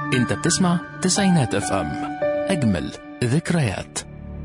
انت بتسمع تسعينات اف ام اجمل ذكريات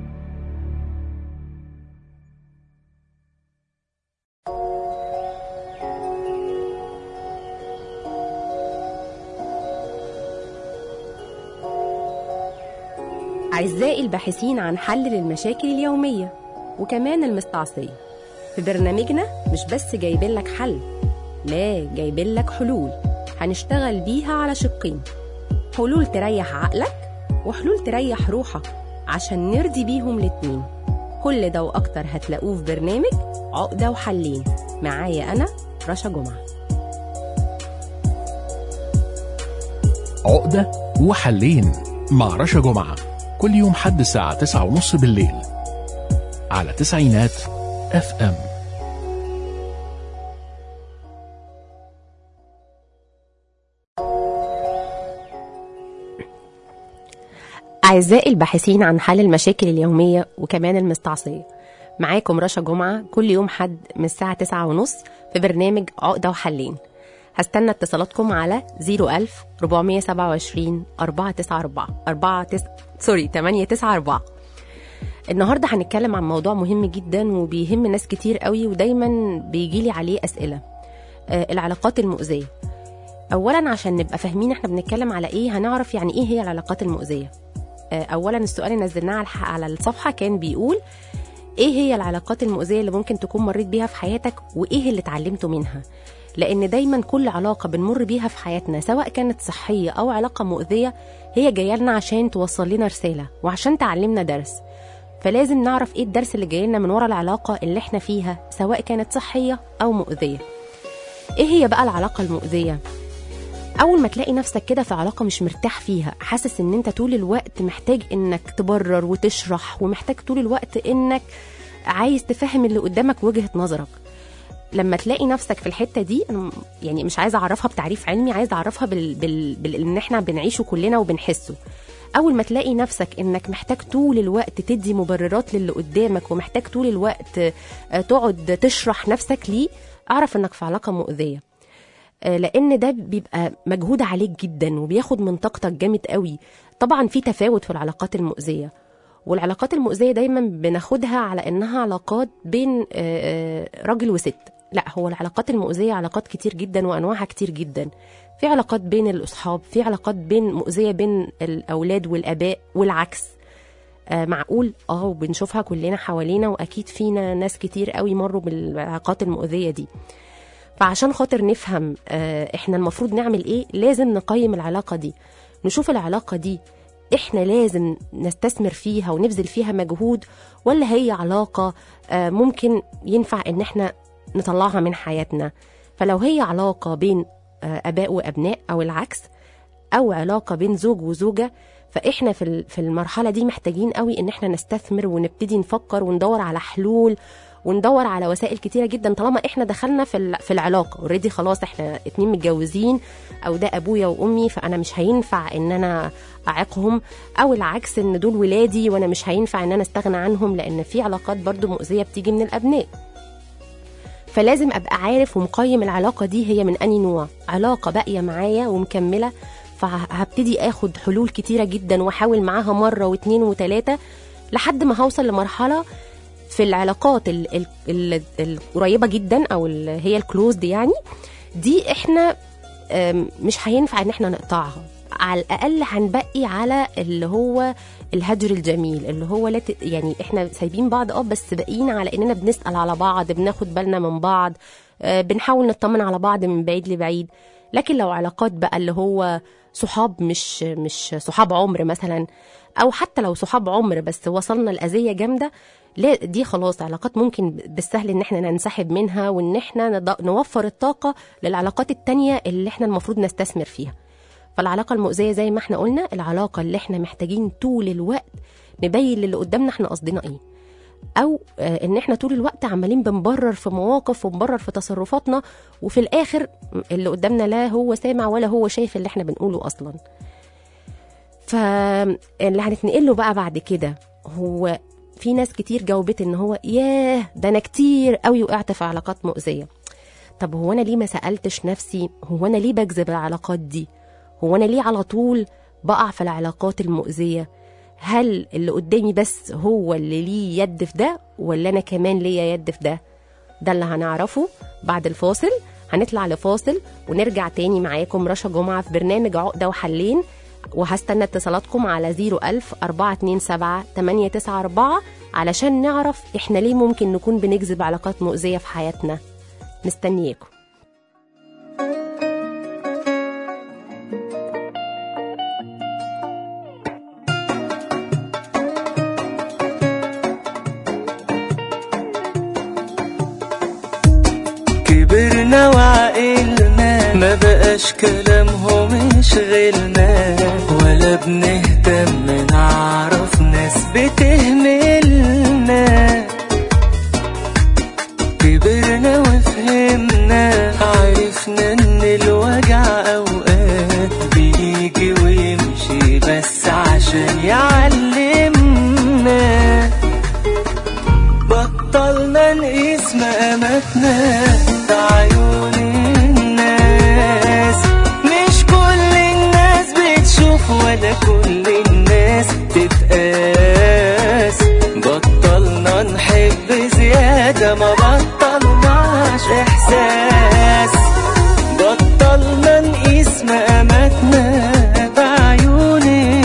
أعزائي الباحثين عن حل للمشاكل اليومية وكمان المستعصية في برنامجنا مش بس جايبين لك حل لا جايبين لك حلول هنشتغل بيها على شقين حلول تريح عقلك وحلول تريح روحك عشان نرضي بيهم الاتنين كل ده وأكتر هتلاقوه في برنامج عقدة وحلين معايا أنا رشا جمعة عقدة وحلين مع رشا جمعة كل يوم حد الساعة تسعة ونص بالليل على تسعينات اف ام أعزائي الباحثين عن حل المشاكل اليومية وكمان المستعصية معاكم رشا جمعة كل يوم حد من الساعة تسعة ونص في برنامج عقدة وحلين هستنى اتصالاتكم على 01000 427 494 4 سوري 894 النهارده هنتكلم عن موضوع مهم جدا وبيهم ناس كتير قوي ودايما بيجيلي عليه أسئلة آه العلاقات المؤذية أولا عشان نبقى فاهمين احنا بنتكلم على ايه هنعرف يعني ايه هي العلاقات المؤذية آه أولا السؤال اللي نزلناه على الح- على الصفحة كان بيقول ايه هي العلاقات المؤذية اللي ممكن تكون مريت بيها في حياتك وايه اللي اتعلمته منها لان دايما كل علاقه بنمر بيها في حياتنا سواء كانت صحيه او علاقه مؤذيه هي جايه لنا عشان توصل لنا رساله وعشان تعلمنا درس فلازم نعرف ايه الدرس اللي جاي لنا من ورا العلاقه اللي احنا فيها سواء كانت صحيه او مؤذيه ايه هي بقى العلاقه المؤذيه اول ما تلاقي نفسك كده في علاقه مش مرتاح فيها حاسس ان انت طول الوقت محتاج انك تبرر وتشرح ومحتاج طول الوقت انك عايز تفهم اللي قدامك وجهه نظرك لما تلاقي نفسك في الحته دي أنا م- يعني مش عايزه اعرفها بتعريف علمي عايزه اعرفها بال... بال... بال... ان احنا بنعيشه كلنا وبنحسه اول ما تلاقي نفسك انك محتاج طول الوقت تدي مبررات للي قدامك ومحتاج طول الوقت آه، تقعد تشرح نفسك ليه اعرف انك في علاقه مؤذيه آه، لان ده بيبقى مجهود عليك جدا وبياخد من طاقتك جامد قوي طبعا في تفاوت في العلاقات المؤذيه والعلاقات المؤذيه دايما بناخدها على انها علاقات بين آه، آه، راجل وست لا هو العلاقات المؤذيه علاقات كتير جدا وانواعها كتير جدا في علاقات بين الاصحاب في علاقات بين مؤذيه بين الاولاد والاباء والعكس آه معقول اه وبنشوفها كلنا حوالينا واكيد فينا ناس كتير قوي مروا بالعلاقات المؤذيه دي فعشان خاطر نفهم آه احنا المفروض نعمل ايه لازم نقيم العلاقه دي نشوف العلاقه دي احنا لازم نستثمر فيها ونبذل فيها مجهود ولا هي علاقه آه ممكن ينفع ان احنا نطلعها من حياتنا فلو هي علاقه بين آه اباء وابناء او العكس او علاقه بين زوج وزوجه فاحنا في ال- في المرحله دي محتاجين قوي ان احنا نستثمر ونبتدي نفكر وندور على حلول وندور على وسائل كتيره جدا طالما احنا دخلنا في ال- في العلاقه اوريدي خلاص احنا اتنين متجوزين او ده ابويا وامي فانا مش هينفع ان انا اعيقهم او العكس ان دول ولادي وانا مش هينفع ان انا استغنى عنهم لان في علاقات برضو مؤذيه بتيجي من الابناء فلازم ابقى عارف ومقيم العلاقه دي هي من اني نوع علاقه باقيه معايا ومكمله فهبتدي اخد حلول كتيره جدا واحاول معاها مره واتنين وتلاته لحد ما هوصل لمرحله في العلاقات ال- ال- ال- القريبه جدا او ال- هي الكلوزد يعني دي احنا أم، مش هينفع ان احنا نقطعها على الاقل هنبقي على اللي هو الهجر الجميل اللي هو لا ت- يعني احنا سايبين بعض اه بس باقيين على اننا بنسال على بعض بناخد بالنا من بعض آه، بنحاول نطمن على بعض من بعيد لبعيد لكن لو علاقات بقى اللي هو صحاب مش مش صحاب عمر مثلا او حتى لو صحاب عمر بس وصلنا لاذيه جامده لا دي خلاص علاقات ممكن بالسهل ان احنا ننسحب منها وان احنا نض- نوفر الطاقه للعلاقات التانية اللي احنا المفروض نستثمر فيها فالعلاقه المؤذيه زي ما احنا قلنا العلاقه اللي احنا محتاجين طول الوقت نبين للي قدامنا احنا قصدنا ايه او آه، ان احنا طول الوقت عمالين بنبرر في مواقف ونبرر في تصرفاتنا وفي الاخر اللي قدامنا لا هو سامع ولا هو شايف اللي احنا بنقوله اصلا فاللي هنتنقل له بقى بعد كده هو في ناس كتير جاوبت ان هو ياه ده انا كتير قوي وقعت في علاقات مؤذيه طب هو انا ليه ما سالتش نفسي هو انا ليه بجذب العلاقات دي هو انا ليه على طول بقع في العلاقات المؤذيه هل اللي قدامي بس هو اللي ليه يد في ده ولا انا كمان ليا يد في ده ده اللي هنعرفه بعد الفاصل هنطلع لفاصل ونرجع تاني معاكم رشا جمعة في برنامج عقدة وحلين وهستنى اتصالاتكم على 01000 427 894 علشان نعرف احنا ليه ممكن نكون بنجذب علاقات مؤذية في حياتنا مستنياكم كبرنا وعقلنا ما بقاش كلامهم يشغلنا ولا بنهتم نعرف ناس بتهملنا كبرنا وفهمنا عرفنا ان الوجع اوقات بيجي ويمشي بس عشان يعلمنا بطلنا نقيس مقاماتنا بعيون الناس مش كل الناس بتشوف ولا كل الناس تتقاس بطلنا نحب زيادة ما بطلناش إحساس بطلنا نقيس مقاماتنا بعيون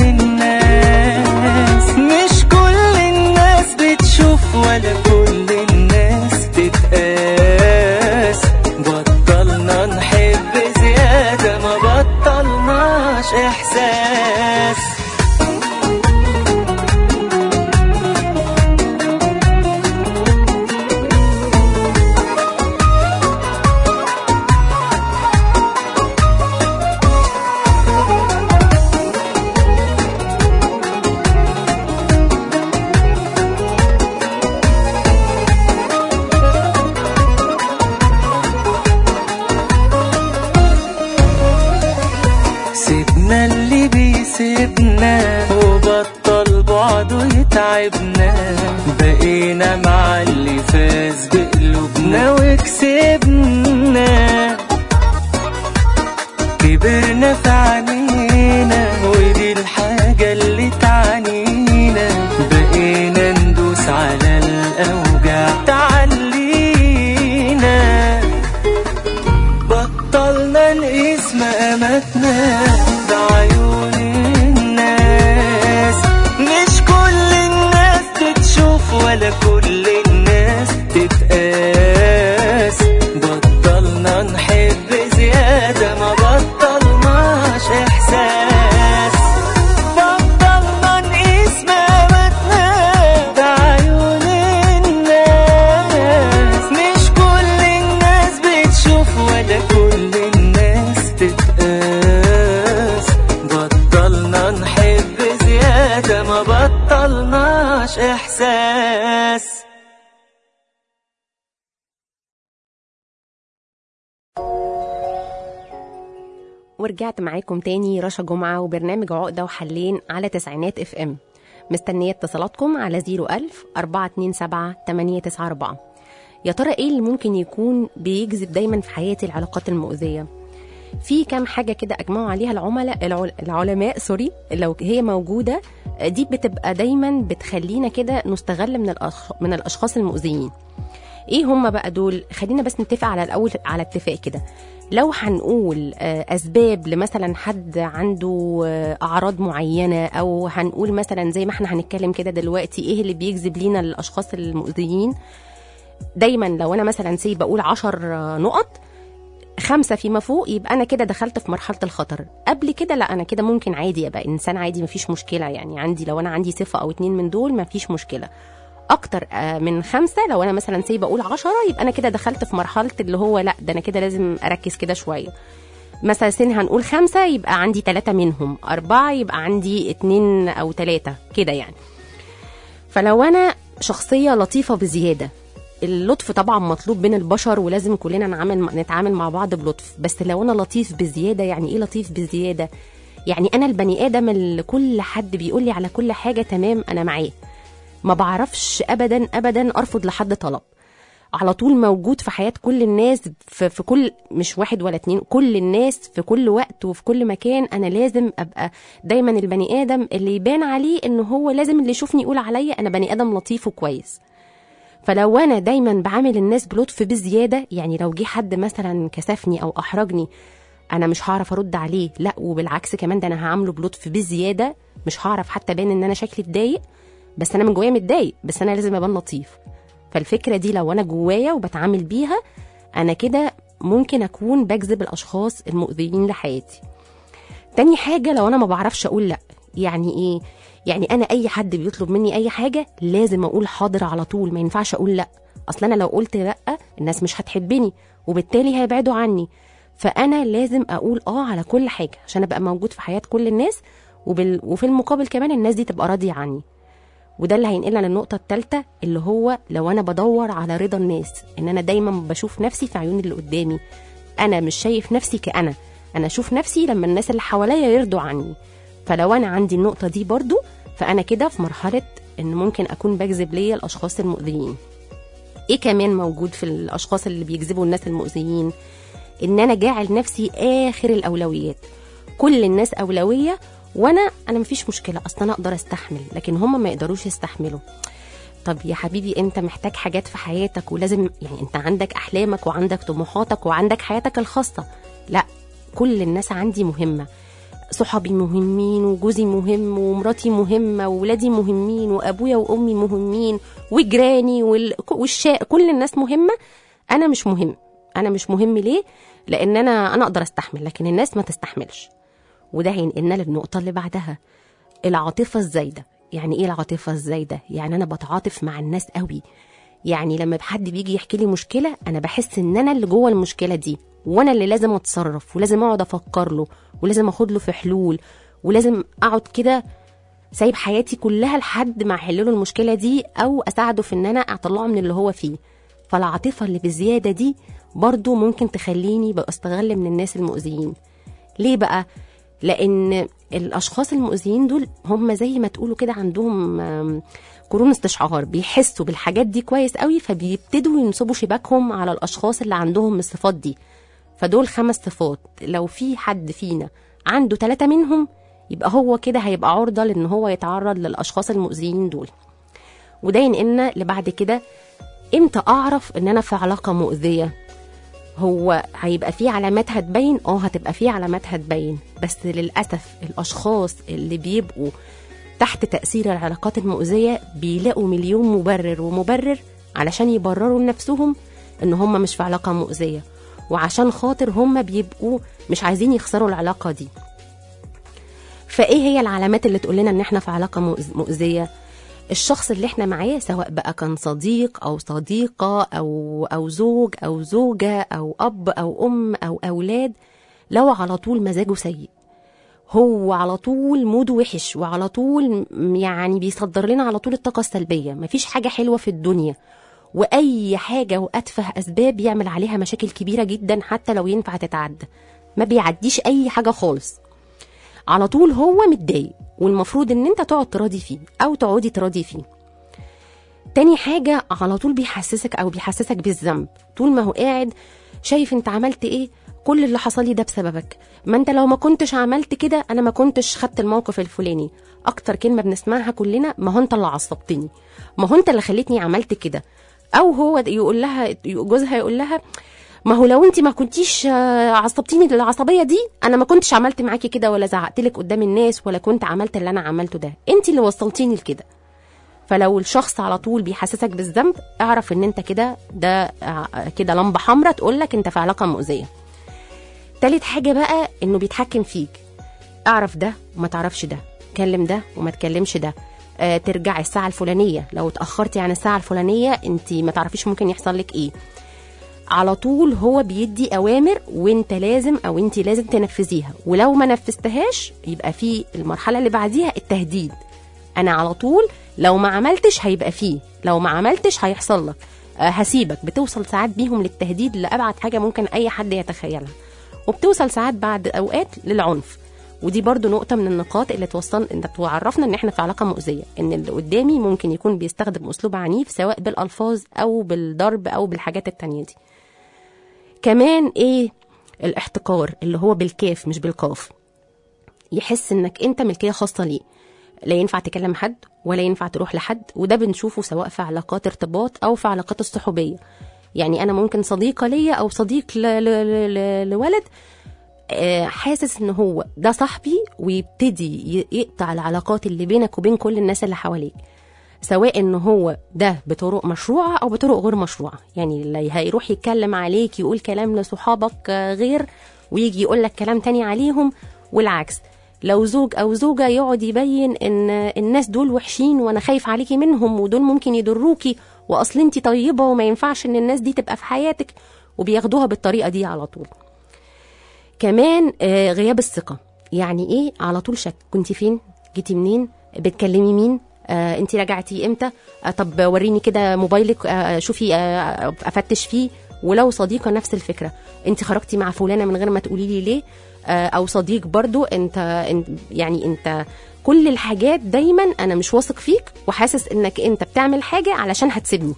الناس مش كل الناس بتشوف ولا كل الناس تتقاس بطلنا نحب زيادة ما بطلناش إحساس سيبنا اللي بيسيبنا وبطل بعده يتعبنا بقينا مع اللي فاز بقلوبنا وكسبنا كبرنا في عينينا ودي الحاجة اللي تعنينا بقينا ندوس على الأوجع تعلينا بطلنا نقيس مقاماتنا بعيون الناس مش كل الناس تتشوف ولا كل الناس تتقاس بطلنا نحب زيادة ما بطلناش إحساس بطلنا نقيس مقاماتنا بعيون الناس مش كل الناس بتشوف ولا كل الناس تتقاس بطلنا نحب زيادة ما بطلناش إحساس ورجعت معاكم تاني رشا جمعة وبرنامج عقدة وحلين على تسعينات اف ام مستنية اتصالاتكم على 01000 427 894 يا ترى ايه اللي ممكن يكون بيجذب دايما في حياتي العلاقات المؤذية في كام حاجة كده أجمعوا عليها العملاء العل- العلماء سوري لو هي موجودة دي بتبقى دايما بتخلينا كده نستغل من الأخ... من الأشخاص المؤذيين ايه هم بقى دول خلينا بس نتفق على الاول على اتفاق كده لو هنقول آه، اسباب لمثلا حد عنده آه، اعراض معينه او هنقول مثلا زي ما احنا هنتكلم كده دلوقتي ايه اللي بيجذب لينا الاشخاص المؤذيين دايما لو انا مثلا سي بقول عشر آه، نقط خمسة فيما فوق يبقى أنا كده دخلت في مرحلة الخطر قبل كده لا أنا كده ممكن عادي أبقى إنسان عادي مفيش مشكلة يعني عندي لو أنا عندي صفة أو اتنين من دول مفيش مشكلة اكتر آه، من خمسة لو انا مثلا سي بقول عشرة يبقى انا كده دخلت في مرحلة اللي هو لا ده انا كده لازم اركز كده شوية مثلا سن هنقول خمسة يبقى عندي ثلاثة منهم أربعة يبقى عندي اتنين أو ثلاثة كده يعني فلو أنا شخصية لطيفة بزيادة اللطف طبعا مطلوب بين البشر ولازم كلنا نعمل نتعامل مع بعض بلطف بس لو انا لطيف بزياده يعني ايه لطيف بزياده يعني انا البني ادم اللي كل حد بيقول لي على كل حاجه تمام انا معاه ما بعرفش ابدا ابدا ارفض لحد طلب على طول موجود في حياه كل الناس في, في كل مش واحد ولا اتنين كل الناس في كل وقت وفي كل مكان انا لازم ابقى دايما البني ادم اللي يبان عليه ان هو لازم اللي يشوفني يقول عليا انا بني ادم لطيف وكويس فلو انا دايما بعامل الناس بلطف بزياده يعني لو جه حد مثلا كسفني او احرجني انا مش هعرف ارد عليه لا وبالعكس كمان ده انا هعامله بلطف بزياده مش هعرف حتى بان ان انا شكلي اتضايق بس انا من جوايا متضايق بس انا لازم ابان لطيف فالفكره دي لو انا جوايا وبتعامل بيها انا كده ممكن اكون بجذب الاشخاص المؤذيين لحياتي تاني حاجه لو انا ما بعرفش اقول لا يعني ايه يعني انا اي حد بيطلب مني اي حاجه لازم اقول حاضر على طول ما ينفعش اقول لا اصل انا لو قلت لا الناس مش هتحبني وبالتالي هيبعدوا عني فانا لازم اقول اه على كل حاجه عشان ابقى موجود في حياه كل الناس وبال... وفي المقابل كمان الناس دي تبقى راضيه عني وده اللي هينقلنا للنقطة الثالثة اللي هو لو أنا بدور على رضا الناس إن أنا دايما بشوف نفسي في عيون اللي قدامي أنا مش شايف نفسي كأنا أنا أشوف نفسي لما الناس اللي حواليا يرضوا عني فلو أنا عندي النقطة دي برضو فأنا كده في مرحلة إن ممكن أكون بجذب ليا الأشخاص المؤذيين إيه كمان موجود في الأشخاص اللي بيجذبوا الناس المؤذيين إن أنا جاعل نفسي آخر الأولويات كل الناس أولوية وانا انا مفيش مشكله اصلا انا اقدر استحمل لكن هم ما يقدروش يستحملوا طب يا حبيبي انت محتاج حاجات في حياتك ولازم يعني انت عندك احلامك وعندك طموحاتك وعندك حياتك الخاصه لا كل الناس عندي مهمه صحابي مهمين وجوزي مهم ومراتي مهمه وولادي مهمين وابويا وامي مهمين وجيراني وال... والشا... كل الناس مهمه انا مش مهم انا مش مهم ليه لان انا انا اقدر استحمل لكن الناس ما تستحملش وده هينقلنا للنقطة اللي بعدها العاطفة الزايدة يعني ايه العاطفة الزايدة؟ يعني انا بتعاطف مع الناس قوي يعني لما حد بيجي يحكي لي مشكلة انا بحس ان انا اللي جوه المشكلة دي وانا اللي لازم اتصرف ولازم اقعد افكر له ولازم اخد له في حلول ولازم اقعد كده سايب حياتي كلها لحد ما احل له المشكلة دي او اساعده في ان انا اطلعه من اللي هو فيه فالعاطفة اللي بزيادة دي برضو ممكن تخليني بستغل من الناس المؤذيين ليه بقى؟ لان الاشخاص المؤذيين دول هم زي ما تقولوا كده عندهم قرون استشعار بيحسوا بالحاجات دي كويس قوي فبيبتدوا ينصبوا شباكهم على الاشخاص اللي عندهم الصفات دي فدول خمس صفات لو في حد فينا عنده ثلاثة منهم يبقى هو كده هيبقى عرضة لان هو يتعرض للاشخاص المؤذيين دول وده ينقلنا لبعد كده امتى اعرف ان انا في علاقة مؤذية هو هيبقى فيه علامات هتبين اه هتبقى فيه علامات هتبين بس للاسف الاشخاص اللي بيبقوا تحت تاثير العلاقات المؤذيه بيلاقوا مليون مبرر ومبرر علشان يبرروا لنفسهم ان هم مش في علاقه مؤذيه وعشان خاطر هم بيبقوا مش عايزين يخسروا العلاقه دي فايه هي العلامات اللي تقول لنا ان احنا في علاقه مؤذيه الشخص اللي احنا معاه سواء بقى كان صديق او صديقه او او زوج او زوجه او اب او ام او اولاد لو على طول مزاجه سيء هو على طول موده وحش وعلى طول يعني بيصدر لنا على طول الطاقه السلبيه مفيش حاجه حلوه في الدنيا واي حاجه واتفه اسباب يعمل عليها مشاكل كبيره جدا حتى لو ينفع تتعدى ما بيعديش اي حاجه خالص على طول هو متضايق والمفروض ان انت تقعد تراضي فيه او تقعدي تراضي فيه تاني حاجة على طول بيحسسك او بيحسسك بالذنب طول ما هو قاعد شايف انت عملت ايه كل اللي حصل لي ده بسببك ما انت لو ما كنتش عملت كده انا ما كنتش خدت الموقف الفلاني اكتر كلمة بنسمعها كلنا ما هو انت اللي عصبتني ما هو انت اللي خليتني عملت كده او هو يقول لها جوزها يقول لها ما هو لو انت ما كنتيش عصبتيني العصبيه دي انا ما كنتش عملت معاكي كده ولا زعقت لك قدام الناس ولا كنت عملت اللي انا عملته ده انت اللي وصلتيني لكده فلو الشخص على طول بيحسسك بالذنب اعرف ان انت كده ده كده لمبه حمراء تقول لك انت في علاقه مؤذيه تالت حاجه بقى انه بيتحكم فيك اعرف ده وما تعرفش ده كلم ده وما تكلمش ده آه ترجعي الساعه الفلانيه لو اتاخرتي عن الساعه الفلانيه انت ما تعرفيش ممكن يحصل لك ايه على طول هو بيدي اوامر وانت لازم او انت لازم تنفذيها ولو ما نفذتهاش يبقى في المرحله اللي بعديها التهديد انا على طول لو ما عملتش هيبقى فيه لو ما عملتش هيحصل لك أه هسيبك بتوصل ساعات بيهم للتهديد لابعد حاجه ممكن اي حد يتخيلها وبتوصل ساعات بعد اوقات للعنف ودي برضو نقطة من النقاط اللي توصل ان تعرفنا ان احنا في علاقة مؤذية ان اللي قدامي ممكن يكون بيستخدم اسلوب عنيف سواء بالالفاظ او بالضرب او بالحاجات التانية دي كمان ايه الاحتقار اللي هو بالكاف مش بالقاف يحس انك انت ملكية خاصة ليه لا ينفع تكلم حد ولا ينفع تروح لحد وده بنشوفه سواء في علاقات ارتباط او في علاقات الصحوبية يعني انا ممكن صديقة ليا او صديق ل... ل... ل... لولد آه، حاسس ان هو ده صاحبي ويبتدي ي- يقطع العلاقات اللي بينك وبين كل الناس اللي حواليك سواء ان هو ده بطرق مشروعه او بطرق غير مشروعه يعني اللي هيروح يتكلم عليك يقول كلام لصحابك آه، غير ويجي يقول لك كلام تاني عليهم والعكس لو زوج او زوجه يقعد يبين ان الناس دول وحشين وانا خايف عليكي منهم ودول ممكن يضروكي واصل انت طيبه وما ينفعش ان الناس دي تبقى في حياتك وبياخدوها بالطريقه دي على طول كمان آه، غياب الثقه يعني ايه على طول شك كنت فين جيتي منين بتكلمي مين آه انت رجعتي امتى آه طب وريني كده موبايلك آه شوفي آه افتش فيه ولو صديقه نفس الفكره انت خرجتي مع فلانه من غير ما تقولي لي ليه آه او صديق برضو انت انت- يعني انت كل الحاجات دايما انا مش واثق فيك وحاسس انك انت بتعمل حاجه علشان هتسيبني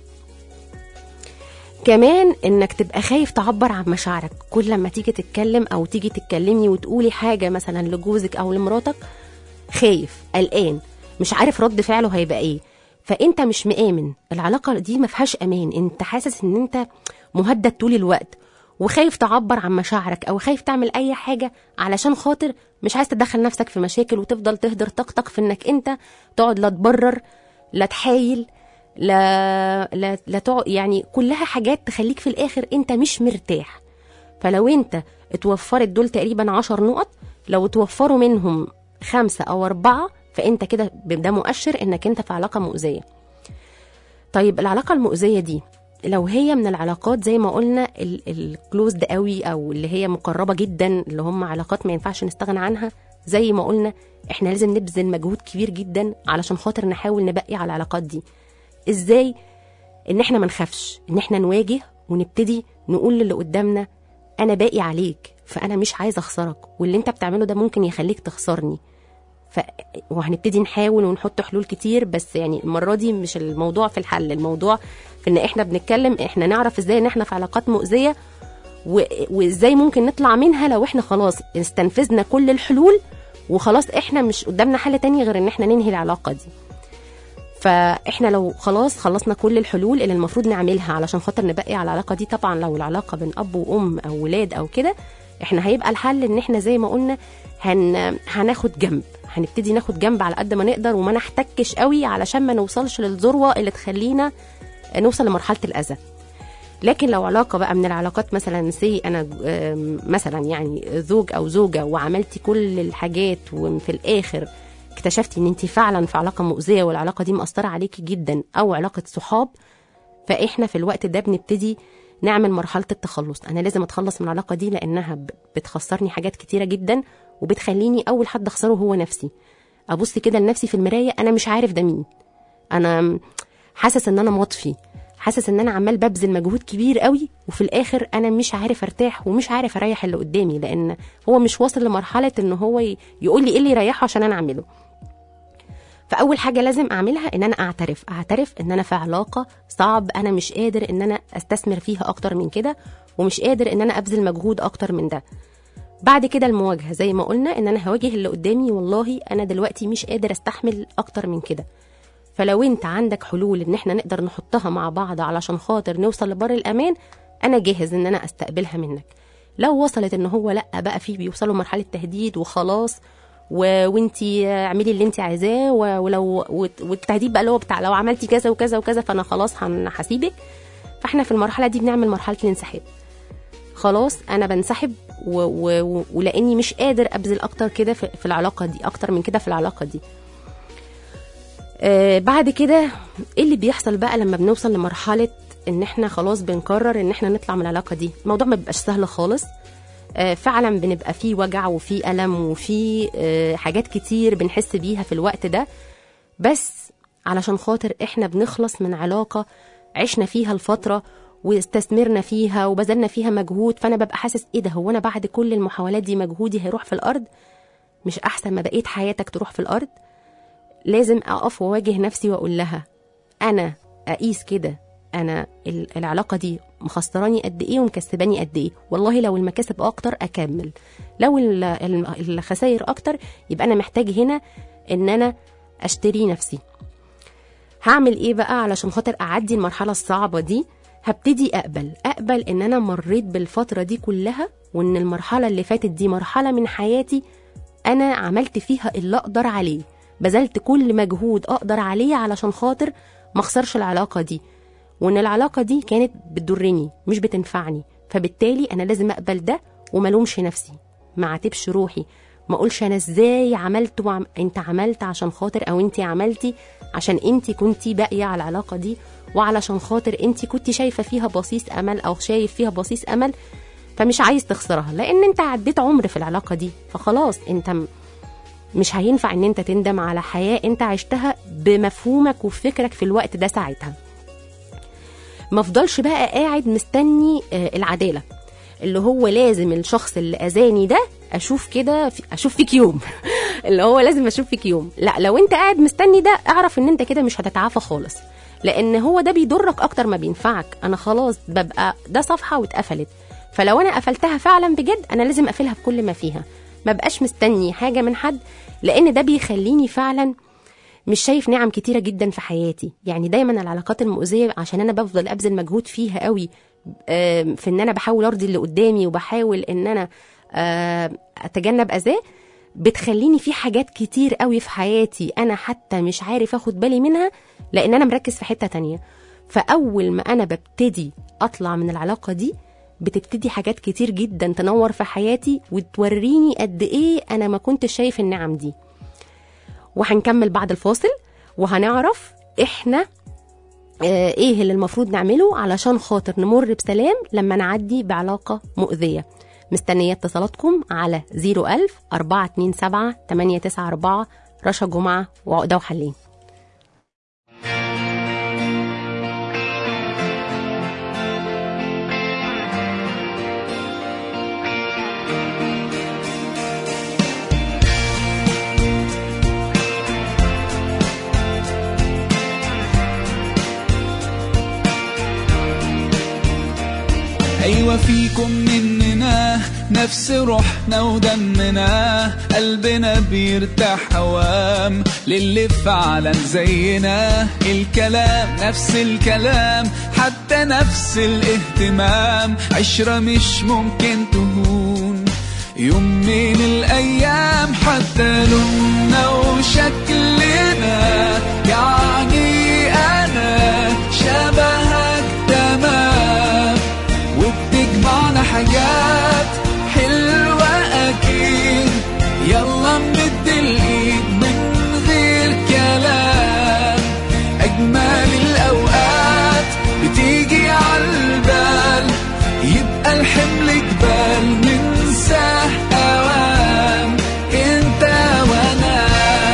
كمان انك تبقى خايف تعبر عن مشاعرك كل لما تيجي تتكلم او تيجي تتكلمي وتقولي حاجه مثلا لجوزك او لمراتك خايف قلقان مش عارف رد فعله هيبقى ايه فانت مش مآمن العلاقه دي ما فيهاش امان انت حاسس ان انت مهدد طول الوقت وخايف تعبر عن مشاعرك او خايف تعمل اي حاجه علشان خاطر مش عايز تدخل نفسك في مشاكل وتفضل تهدر طاقتك في انك انت تقعد لا تبرر لا تحايل لا لا لا تقعد يعني كلها حاجات تخليك في الاخر انت مش مرتاح فلو انت اتوفرت دول تقريبا عشر نقط لو اتوفروا منهم خمسة او اربعة فانت كده ده مؤشر انك انت في علاقة مؤذية طيب العلاقة المؤذية دي لو هي من العلاقات زي ما قلنا الكلوزد قوي او اللي هي مقربة جدا اللي هم علاقات ما ينفعش نستغنى عنها زي ما قلنا احنا لازم نبذل مجهود كبير جدا علشان خاطر نحاول نبقي على العلاقات دي ازاي ان احنا ما نخافش ان احنا نواجه ونبتدي نقول للي قدامنا انا باقي عليك فانا مش عايزه اخسرك واللي انت بتعمله ده ممكن يخليك تخسرني ف... وهنبتدي نحاول ونحط حلول كتير بس يعني المره دي مش الموضوع في الحل الموضوع في ان احنا بنتكلم احنا نعرف ازاي ان احنا في علاقات مؤذيه و... وازاي ممكن نطلع منها لو احنا خلاص استنفذنا كل الحلول وخلاص احنا مش قدامنا حل تاني غير ان احنا ننهي العلاقه دي فاحنا لو خلاص خلصنا كل الحلول اللي المفروض نعملها علشان خاطر نبقي على العلاقه دي طبعا لو العلاقه بين اب وام او ولاد او كده احنا هيبقى الحل ان احنا زي ما قلنا هن... هناخد جنب هنبتدي ناخد جنب على قد ما نقدر وما نحتكش قوي علشان ما نوصلش للذروه اللي تخلينا نوصل لمرحله الاذى لكن لو علاقه بقى من العلاقات مثلا سي انا آم، مثلا يعني زوج او زوجه وعملتي كل الحاجات وفي الاخر اكتشفتي ان انت فعلا في علاقه مؤذيه والعلاقه دي مأثره عليكي جدا او علاقه صحاب فاحنا في الوقت ده بنبتدي نعمل مرحله التخلص انا لازم اتخلص من العلاقه دي لانها ب- بتخسرني حاجات كتيره جدا وبتخليني اول حد اخسره هو نفسي ابص كده لنفسي في المرايه انا مش عارف ده مين انا حاسس ان انا مطفي حاسس ان انا عمال ببذل مجهود كبير قوي وفي الاخر انا مش عارف ارتاح ومش عارف اريح اللي قدامي لان هو مش واصل لمرحله ان هو ي- يقول لي ايه اللي يريحه عشان انا اعمله فاول حاجه لازم اعملها ان انا اعترف اعترف ان انا في علاقه صعب انا مش قادر ان انا استثمر فيها اكتر من كده ومش قادر ان انا ابذل مجهود اكتر من ده بعد كده المواجهه زي ما قلنا ان انا هواجه اللي قدامي والله انا دلوقتي مش قادر استحمل اكتر من كده فلو انت عندك حلول ان احنا نقدر نحطها مع بعض علشان خاطر نوصل لبر الامان انا جاهز ان انا استقبلها منك لو وصلت ان هو لا بقى فيه بيوصلوا مرحله تهديد وخلاص و... وانتي اعملي اللي انت عايزاه و... ولو وت- والتهديد بقى اللي هو بتاع لو عملتي كذا وكذا وكذا فانا خلاص هن- هسيبك فاحنا في المرحله دي بنعمل مرحله الانسحاب خلاص انا بنسحب و... و... و... ولاني مش قادر ابذل اكتر كده في... في العلاقه دي اكتر من كده في العلاقه دي آه بعد كده ايه اللي بيحصل بقى لما بنوصل لمرحله ان احنا خلاص بنقرر ان احنا نطلع من العلاقه دي الموضوع ما بيبقاش سهل خالص آه، فعلا بنبقى فيه وجع وفيه ألم وفيه آه، حاجات كتير بنحس بيها في الوقت ده بس علشان خاطر احنا بنخلص من علاقة عشنا فيها الفترة واستثمرنا فيها وبذلنا فيها مجهود فانا ببقى حاسس ايه ده هو انا بعد كل المحاولات دي مجهودي هيروح في الارض مش احسن ما بقيت حياتك تروح في الارض لازم اقف واواجه نفسي واقول لها انا اقيس كده انا ال- العلاقه دي مخسراني قد ايه ومكسباني قد ايه والله لو المكاسب اكتر اكمل لو ال- ال- الخسائر اكتر يبقى انا محتاج هنا ان انا اشتري نفسي هعمل ايه بقى علشان خاطر اعدي المرحله الصعبه دي هبتدي اقبل اقبل ان انا مريت بالفتره دي كلها وان المرحله اللي فاتت دي مرحله من حياتي انا عملت فيها اللي اقدر عليه بذلت كل مجهود اقدر عليه علشان خاطر ما اخسرش العلاقه دي وان العلاقه دي كانت بتضرني مش بتنفعني فبالتالي انا لازم اقبل ده وملومش نفسي ما عاتبش روحي ما اقولش انا ازاي عملت وعم... انت عملت عشان خاطر او انت عملتي عشان انت كنتي باقيه على العلاقه دي وعلشان خاطر انت كنتي شايفه فيها بصيص امل او شايف فيها بصيص امل فمش عايز تخسرها لان انت عديت عمر في العلاقه دي فخلاص انت م- مش هينفع ان انت تندم على حياه انت عشتها بمفهومك وفكرك في الوقت ده ساعتها ما افضلش بقى قاعد مستني آه، العداله اللي هو لازم الشخص اللي اذاني ده اشوف كده في- اشوف فيك يوم اللي هو لازم اشوف فيك يوم لا لو انت قاعد مستني ده اعرف ان انت كده مش هتتعافى خالص لان هو ده بيضرك اكتر ما بينفعك انا خلاص ببقى ده صفحه واتقفلت فلو انا قفلتها فعلا بجد انا لازم اقفلها بكل ما فيها ما بقاش مستني حاجه من حد لان ده بيخليني فعلا مش شايف نعم كتيرة جدا في حياتي يعني دايما العلاقات المؤذية عشان أنا بفضل أبذل مجهود فيها قوي آم، في إن أنا بحاول أرضي اللي قدامي وبحاول إن أنا آم، أتجنب أذاه بتخليني في حاجات كتير قوي في حياتي أنا حتى مش عارف أخد بالي منها لأن أنا مركز في حتة تانية فأول ما أنا ببتدي أطلع من العلاقة دي بتبتدي حاجات كتير جدا تنور في حياتي وتوريني قد إيه أنا ما كنتش شايف النعم دي وهنكمل بعد الفاصل وهنعرف احنا آه، ايه اللي المفروض نعمله علشان خاطر نمر بسلام لما نعدي بعلاقة مؤذية مستنية اتصالاتكم على 01000 427 894 رشا جمعة وعقدة وحلين أيوة فيكم مننا نفس روحنا ودمنا قلبنا بيرتاح هوام للي فعلا زينا الكلام نفس الكلام حتى نفس الاهتمام عشرة مش ممكن تهون يوم من الأيام حتى لوننا وشكلنا يعني أنا شبهك تمام وبتجمعنا حاجات حلوة أكيد يلا نمد الإيد من غير كلام أجمل الأوقات بتيجي عالبال يبقى الحمل جبال ننساه أوام انت وانا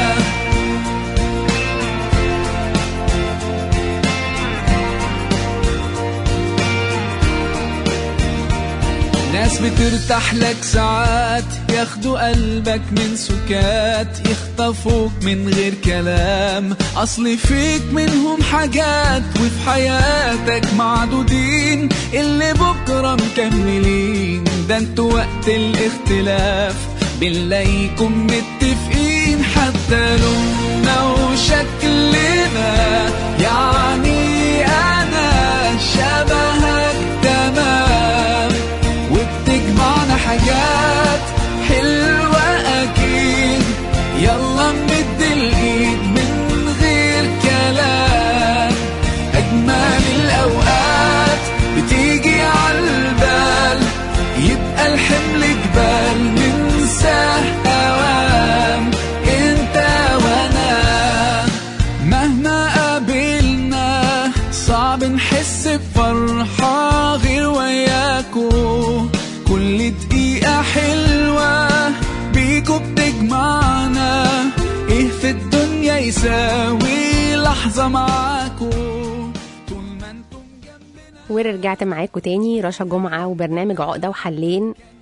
ناس بترتاح لك ساعات ياخدوا قلبك من سكات يخطفوك من غير كلام اصل فيك منهم حاجات وفي حياتك معدودين اللي بكره مكملين ده انتوا وقت الاختلاف بنلاقيكم متفقين حتى لوننا وشكلنا يعني انا شبهك تمام وبتجمعنا حاجات حلوة أكيد يلا نمد الإيد من غير كلام أجمل الأوقات بتيجي عالبال يبقى الحمل جبال ننساه أوام انت وانا مهما قابلنا صعب نحس بفرحة غير وياكو كل دقيقة حلوة بيكو بتجمعنا ايه في الدنيا يساوي لحظة معاكو طول ما انتم جنبنا ورجعت معاكم تاني رشا جمعة وبرنامج عقدة وحلين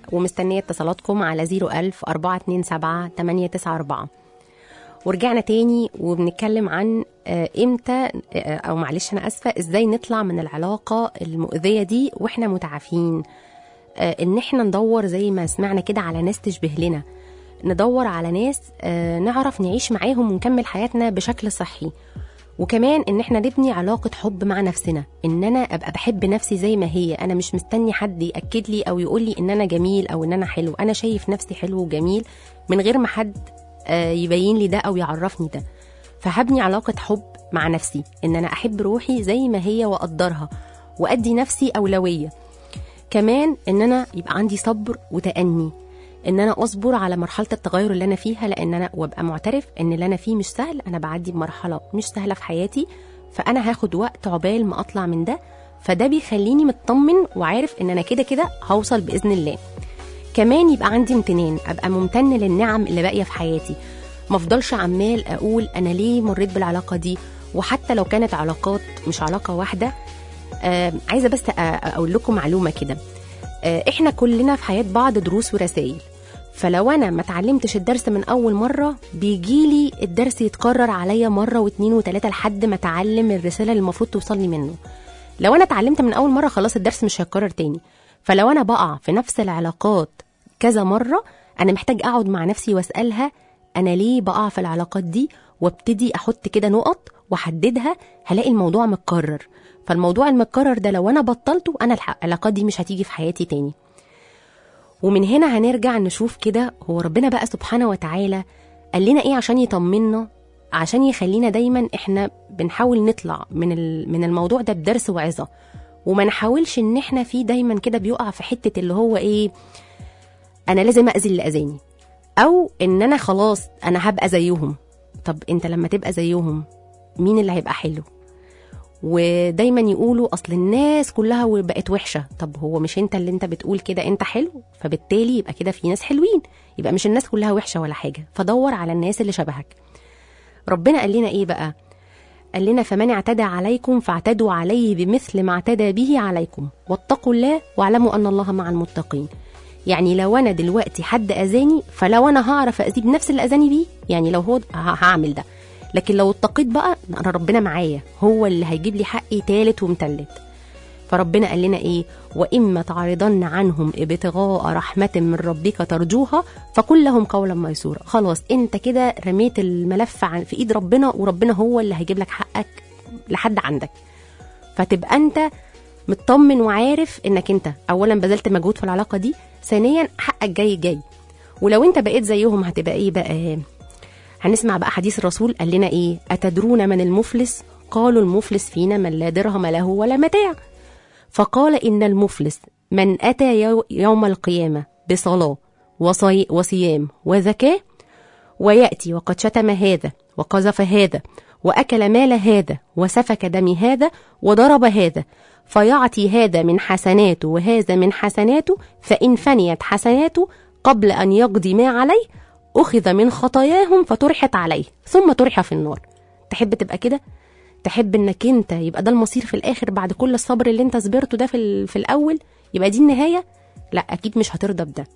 ومستنية اتصالاتكم على 01000 427 894 ورجعنا تاني وبنتكلم عن آه، امتى آه، او معلش انا اسفه ازاي نطلع من العلاقه المؤذيه دي واحنا متعافين آه، ان احنا ندور زي ما سمعنا كده على ناس تشبه لنا ندور على ناس آه، نعرف نعيش معاهم ونكمل حياتنا بشكل صحي وكمان ان احنا نبني علاقة حب مع نفسنا ان انا ابقى بحب نفسي زي ما هي انا مش مستني حد ياكد لي او يقول لي ان انا جميل او ان انا حلو انا شايف نفسي حلو وجميل من غير ما حد آه، يبين لي ده او يعرفني ده فهبني علاقة حب مع نفسي ان انا احب روحي زي ما هي واقدرها وادي نفسي اولوية كمان ان انا يبقى عندي صبر وتأني ان انا اصبر على مرحله التغير اللي انا فيها لان انا وابقى معترف ان اللي انا فيه مش سهل انا بعدي بمرحله مش سهله في حياتي فانا هاخد وقت عقبال ما اطلع من ده فده بيخليني مطمن وعارف ان انا كده كده هوصل باذن الله كمان يبقى عندي امتنان ابقى ممتن للنعم اللي باقيه في حياتي ما افضلش عمال اقول انا ليه مريت بالعلاقه دي وحتى لو كانت علاقات مش علاقه واحده آه عايزه بس أ- اقول لكم معلومه كده آه احنا كلنا في حياه بعض دروس ورسائل فلو انا ما اتعلمتش الدرس من اول مره بيجيلي الدرس يتكرر عليا مره واتنين وتلاته لحد ما اتعلم الرساله اللي المفروض توصلني منه لو انا اتعلمت من اول مره خلاص الدرس مش هيتكرر تاني فلو انا بقع في نفس العلاقات كذا مره انا محتاج اقعد مع نفسي واسالها انا ليه بقع في العلاقات دي وابتدي احط كده نقط واحددها هلاقي الموضوع متكرر فالموضوع المتكرر ده لو انا بطلته انا الح- العلاقات دي مش هتيجي في حياتي تاني ومن هنا هنرجع نشوف كده هو ربنا بقى سبحانه وتعالى قال لنا ايه عشان يطمنا عشان يخلينا دايما احنا بنحاول نطلع من ال- من الموضوع ده بدرس وعظه وما نحاولش ان احنا فيه دايما كده بيقع في حته اللي هو ايه انا لازم اذي اللي اذاني او ان انا خلاص انا هبقى زيهم طب انت لما تبقى زيهم مين اللي هيبقى حلو ودايما يقولوا اصل الناس كلها بقت وحشه طب هو مش انت اللي انت بتقول كده انت حلو فبالتالي يبقى كده في ناس حلوين يبقى مش الناس كلها وحشه ولا حاجه فدور على الناس اللي شبهك ربنا قال لنا ايه بقى قال لنا فمن اعتدى عليكم فاعتدوا عليه بمثل ما اعتدى به عليكم واتقوا الله واعلموا ان الله مع المتقين يعني لو انا دلوقتي حد اذاني فلو انا هعرف اذيه بنفس اللي اذاني بيه يعني لو هو ه- هعمل ده لكن لو اتقيت بقى انا ربنا معايا هو اللي هيجيب لي حقي تالت ومتلت فربنا قال لنا ايه واما تعرضن عنهم ابتغاء رحمه من ربك ترجوها فقل لهم قولا ميسورا خلاص انت كده رميت الملف عن في ايد ربنا وربنا هو اللي هيجيب لك حقك لحد عندك فتبقى انت مطمن وعارف انك انت اولا بذلت مجهود في العلاقه دي ثانيا حقك جاي جاي ولو انت بقيت زيهم هتبقى ايه بقى هنسمع بقى حديث الرسول قال لنا ايه اتدرون من المفلس قالوا المفلس فينا من لا درهم له ولا متاع فقال ان المفلس من اتى يو- يوم القيامه بصلاه وصي وصيام وزكاه وياتي وقد شتم هذا وقذف هذا واكل مال هذا وسفك دم هذا وضرب هذا فيعطي هذا من حسناته وهذا من حسناته فان فنيت حسناته قبل ان يقضي ما عليه اخذ من خطاياهم فطرحت عليه ثم طرح في النار تحب تبقى كده تحب انك انت يبقى ده المصير في الاخر بعد كل الصبر اللي انت صبرته ده في, ال- في الاول يبقى دي النهايه لا اكيد مش هترضى بده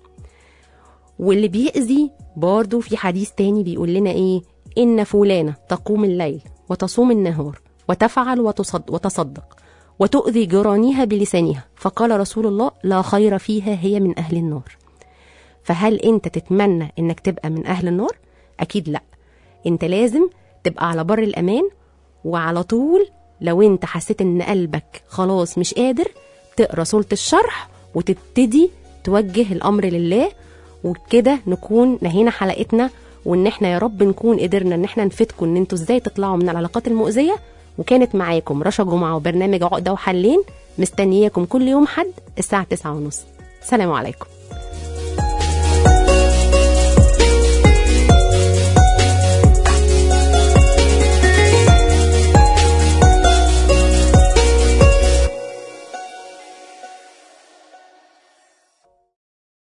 واللي بيأذي برضه في حديث تاني بيقول لنا ايه ان فلانه تقوم الليل وتصوم النهار وتفعل وتصد وتصدق وتؤذي جيرانها بلسانها فقال رسول الله لا خير فيها هي من اهل النار فهل انت تتمنى انك تبقى من اهل النار اكيد لا انت لازم تبقى على بر الامان وعلى طول لو انت حسيت ان قلبك خلاص مش قادر تقرا سوره الشرح وتبتدي توجه الامر لله وكده نكون نهينا حلقتنا وان احنا يا رب نكون قدرنا ان احنا نفيدكم ان انتوا ازاي تطلعوا من العلاقات المؤذيه وكانت معاكم رشا جمعه وبرنامج عقده وحلين مستنياكم كل يوم حد الساعه 9:30 سلام عليكم